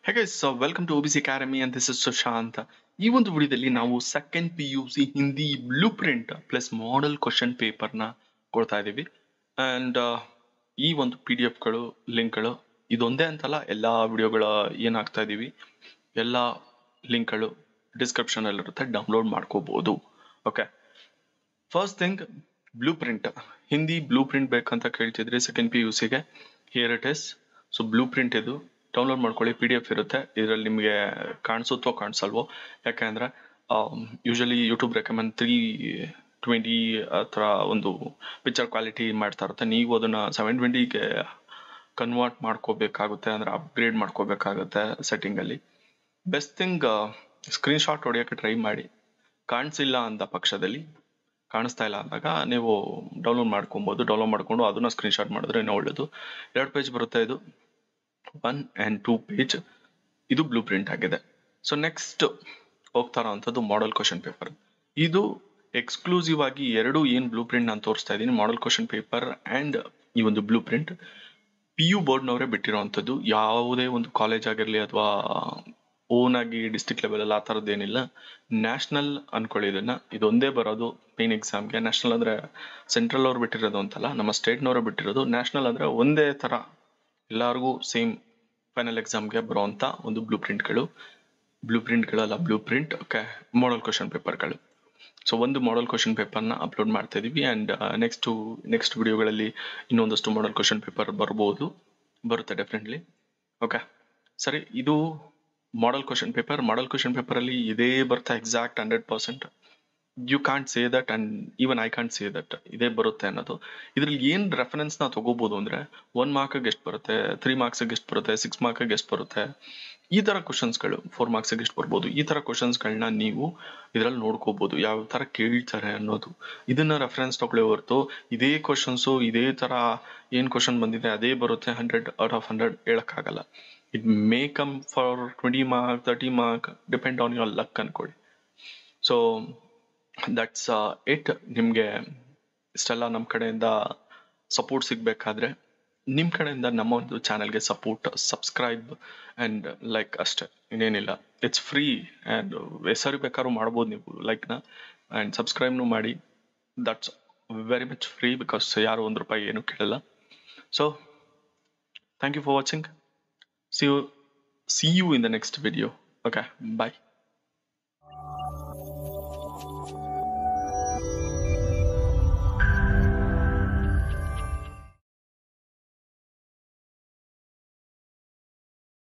ಹೇಗೆ so welcome to O B C academy and this is Sushant ಈ ಒಂದು ವಿಡಿಯೋದಲ್ಲಿ ನಾವು second P U C Hindi blueprint plus model question ಪೇಪರ್ನ ಕೊಡ್ತಾ ಇದ್ದೀವಿ ಆ್ಯಂಡ್ ಈ ಒಂದು ಪಿ ಡಿ ಎಫ್ಗಳು ಲಿಂಕ್ಗಳು ಇದೊಂದೇ ಅಂತಲ್ಲ ಎಲ್ಲ ವಿಡಿಯೋಗಳ ಏನಾಗ್ತಾ ಇದ್ದೀವಿ ಎಲ್ಲ ಲಿಂಕ್ಗಳು ಡಿಸ್ಕ್ರಿಪ್ಷನಲ್ಲಿರುತ್ತೆ ಡೌನ್ಲೋಡ್ ಮಾಡ್ಕೋಬೋದು okay first thing blueprint Hindi blueprint ಬೇಕಂತ ಕೇಳ್ತಿದ್ರಿ ಸೆಕೆಂಡ್ ಪಿ ಯು ಸಿಗೆ here it is so blueprint ಇದು ಡೌನ್ಲೋಡ್ ಮಾಡ್ಕೊಳ್ಳಿ ಪಿ ಡಿ ಎಫ್ ಇರುತ್ತೆ ಇದರಲ್ಲಿ ನಿಮಗೆ ಕಾಣಿಸುತ್ತೋ ಕಾಣಿಸಲ್ವೋ ಯಾಕೆಂದ್ರೆ usually YouTube recommend three twenty ಆ ಥರ ಒಂದು ಪಿಕ್ಚರ್ ಕ್ವಾಲಿಟಿ ಮಾಡ್ತಾ ಇರುತ್ತೆ ನೀವು ಅದನ್ನು ಸೆವೆನ್ ಟ್ವೆಂಟಿಗೆ ಕನ್ವರ್ಟ್ ಮಾಡ್ಕೋಬೇಕಾಗುತ್ತೆ ಅಂದರೆ ಅಪ್ಗ್ರೇಡ್ ಮಾಡ್ಕೋಬೇಕಾಗುತ್ತೆ ಸೆಟ್ಟಿಂಗಲ್ಲಿ ಬೆಸ್ಟ್ ಥಿಂಗ್ ಸ್ಕ್ರೀನ್ಶಾಟ್ ಹೊಡೆಯೋಕ್ಕೆ ಟ್ರೈ ಮಾಡಿ ಕಾಣಿಸಿಲ್ಲ ಅಂದ ಪಕ್ಷದಲ್ಲಿ ಕಾಣಿಸ್ತಾ ಇಲ್ಲ ಅಂದಾಗ ನೀವು ಡೌನ್ಲೋಡ್ ಮಾಡ್ಕೊಬೋದು ಡೌನ್ಲೋಡ್ ಮಾಡ್ಕೊಂಡು ಅದನ್ನ ಸ್ಕ್ರೀನ್ಶಾಟ್ ಮಾಡಿದ್ರೆ ಇನ್ನೂ ಒಳ್ಳೇದು ಎರಡು ಪೇಜ್ ಬರುತ್ತೆ ಇದು ಒನ್ ಆ್ಯಂಡ್ ಟೂ ಪೇಜ್ ಇದು ಬ್ಲೂ ಪ್ರಿಂಟ್ ಆಗಿದೆ ಸೊ ನೆಕ್ಸ್ಟ್ ಹೋಗ್ತಾ ಇರೋವಂಥದ್ದು ಮಾಡೆಲ್ ಕ್ವಶನ್ ಪೇಪರ್ ಇದು ಎಕ್ಸ್ಕ್ಲೂಸಿವ್ ಆಗಿ ಎರಡು ಏನು ಬ್ಲೂ ಪ್ರಿಂಟ್ ನಾನು ತೋರಿಸ್ತಾ ಇದ್ದೀನಿ ಮಾಡೆಲ್ ಕ್ವಶನ್ ಪೇಪರ್ ಆ್ಯಂಡ್ ಈ ಒಂದು ಬ್ಲೂ ಪ್ರಿಂಟ್ ಪಿ ಯು ಬೋರ್ಡ್ನವರೇ ಬಿಟ್ಟಿರೋವಂಥದ್ದು ಯಾವುದೇ ಒಂದು ಕಾಲೇಜ್ ಆಗಿರಲಿ ಅಥವಾ ಓನ್ ಆಗಿ ಡಿಸ್ಟಿಕ್ ಲೆವೆಲ್ ಆ ಥರದ್ದು ಏನಿಲ್ಲ ನ್ಯಾಷನಲ್ ಅನ್ಕೊಳ್ಳಿ ಇದನ್ನ ಇದೊಂದೇ ಬರೋದು ಮೇನ್ ಎಕ್ಸಾಮ್ಗೆ ನ್ಯಾಷನಲ್ ಅಂದ್ರೆ ಸೆಂಟ್ರಲ್ ಅವ್ರು ಬಿಟ್ಟಿರೋದು ಅಂತಲ್ಲ ನಮ್ಮ ಸ್ಟೇಟ್ನವರು ಬಿಟ್ಟಿರೋದು ನ್ಯಾಷನಲ್ ಅಂದ್ರೆ ಒಂದೇ ಥರ ಎಲ್ಲರಿಗೂ ಸೇಮ್ ಫೈನಲ್ ಎಕ್ಸಾಮ್ಗೆ ಬರುವಂಥ ಒಂದು ಬ್ಲೂ ಪ್ರಿಂಟ್ಗಳು ಬ್ಲೂ ಪ್ರಿಂಟ್ಗಳಲ್ಲ blueprint okay model question ಪೇಪರ್ಗಳು ಸೊ ಒಂದು ಮಾಡೆಲ್ ಕ್ವಶನ್ ಪೇಪರ್ನ ಅಪ್ಲೋಡ್ ಮಾಡ್ತಾ ಇದೀವಿ ಆ್ಯಂಡ್ ನೆಕ್ಸ್ಟು ನೆಕ್ಸ್ಟ್ ವಿಡಿಯೋಗಳಲ್ಲಿ ಇನ್ನೊಂದಷ್ಟು ಮಾಡೆಲ್ ಕ್ವಶನ್ ಪೇಪರ್ ಬರ್ಬೋದು ಬರುತ್ತೆ ಡೆಫಿನೆಟ್ಲಿ ಓಕೆ ಸರಿ ಇದು model question paper model question ಪೇಪರಲ್ಲಿ ಇದೇ ಬರ್ತಾ exact hundred percent you can't say that and even I can't say that ಇದೇ ಬರುತ್ತೆ ಅನ್ನೋದು ಇದ್ರಲ್ಲಿ ಏನು ರೆಫರೆನ್ಸ್ ನಾವು ತಗೋಬಹುದು ಅಂದ್ರೆ ಒನ್ ಮಾರ್ಕ್ಗೆ ಎಷ್ಟು ಬರುತ್ತೆ ತ್ರೀ ಮಾರ್ಕ್ಸ್ಗೆ ಎಷ್ಟು ಬರುತ್ತೆ ಸಿಕ್ಸ್ ಮಾರ್ಕ್ಗೆ ಎಷ್ಟು ಬರುತ್ತೆ ಈ ತರ ಕ್ವಶನ್ಸ್ಗಳು ಫೋರ್ ಮಾರ್ಕ್ಸ್ಗೆ ಎಷ್ಟು ಬರ್ಬೋದು ಈ ತರ ಕ್ವಶನ್ಸ್ಗಳನ್ನ ನೀವು ಇದರಲ್ಲಿ ನೋಡ್ಕೋಬಹುದು ಯಾವ ತರ ಕೇಳ್ತಾರೆ ಅನ್ನೋದು ಇದನ್ನ ರೆಫರೆನ್ಸ್ ತಗೊಳ್ಳೋ ಹೊರತು ಇದೇ ಕ್ವಶನ್ಸು ಇದೇ ತರ ಏನ್ ಕ್ವಶನ್ ಬಂದಿದೆ ಅದೇ ಬರುತ್ತೆ ಹಂಡ್ರೆಡ್ ಔಟ್ ಆಫ್ ಹಂಡ್ರೆಡ್ ಹೇಳಕ್ಕಾಗಲ್ಲ it may come for twenty mark thirty mark depend on your luck ಅನ್ಕೊಳ್ಳಿ ಸೊ ದಟ್ಸ್ ಇಟ್ ನಿಮಗೆ ಇಷ್ಟೆಲ್ಲ ನಮ್ಮ ಕಡೆಯಿಂದ ಸಪೋರ್ಟ್ ಸಿಗಬೇಕಾದ್ರೆ ನಿಮ್ಮ ಕಡೆಯಿಂದ ನಮ್ಮ ಒಂದು ಚಾನಲ್ಗೆ ಸಪೋರ್ಟ್ ಸಬ್ಸ್ಕ್ರೈಬ್ ಆ್ಯಂಡ್ ಲೈಕ್ ಅಷ್ಟೇ ಇನ್ನೇನಿಲ್ಲ ಇಟ್ಸ್ ಫ್ರೀ ಆ್ಯಂಡ್ ಹೆಸರು ಬೇಕಾದ್ರೂ ಮಾಡ್ಬೋದು ನೀವು ಲೈಕ್ನ ಆ್ಯಂಡ್ ಸಬ್ಸ್ಕ್ರೈಬ್ನು ಮಾಡಿ that's very much free because ಯಾರು ಒಂದು ರೂಪಾಯಿ ಏನು ಕೇಳಲ್ಲ so thank you for watching see you see you in the next video okay bye